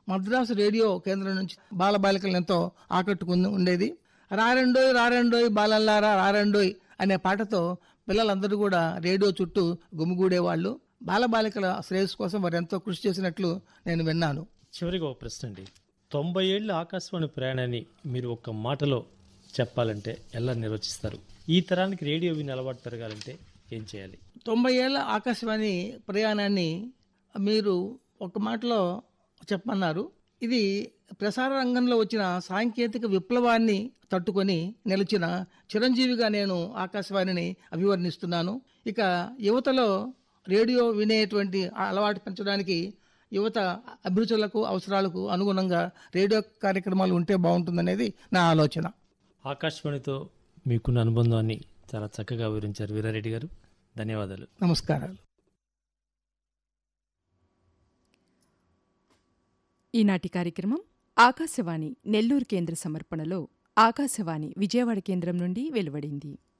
Madras radio కేంద్రం నుంచి బాలబాలికలను ఎంతో ఆకట్టుకుని ఉండేది రారెండోయ్ రారెండోయ్ బాలల్లారా రారెండోయ్ అనే పాటతో పిల్లలందరూ కూడా రేడియో చుట్టూ గుమిగూడేవాళ్ళు బాలబాలికల శ్రేయస్సు కోసం వారు ఎంతో కృషి చేసినట్లు నేను విన్నాను చివరిగా ఒక ప్రశ్న అండి తొంభై ఏళ్ళ ఆకాశవాణి ప్రయాణాన్ని మీరు ఒక మాటలో చెప్పాలంటే ఎలా నిర్వచిస్తారు ఈ తరానికి రేడియో విని అలవాటు పెరగాలంటే ఏం చేయాలి తొంభై ఏళ్ళ ఆకాశవాణి ప్రయాణాన్ని మీరు ఒక మాటలో చెప్పమన్నారు ఇది ప్రసార రంగంలో వచ్చిన సాంకేతిక విప్లవాన్ని తట్టుకొని నిలిచిన చిరంజీవిగా నేను ఆకాశవాణిని అభివర్ణిస్తున్నాను ఇక యువతలో రేడియో వినేటువంటి ఆ అలవాటు పెంచడానికి యువత అభిరుచులకు అవసరాలకు అనుగుణంగా రేడియో కార్యక్రమాలు ఉంటే బాగుంటుందనేది నా ఆలోచన ఆకాశవాణితో మీకున్న అనుబంధాన్ని చాలా చక్కగా వివరించారు వీరారెడ్డి గారు ధన్యవాదాలు నమస్కారాలు ఈనాటి కార్యక్రమం ఆకాశవాణి నెల్లూరు కేంద్ర సమర్పణలో ఆకాశవాణి విజయవాడ కేంద్రం నుండి వెలువడింది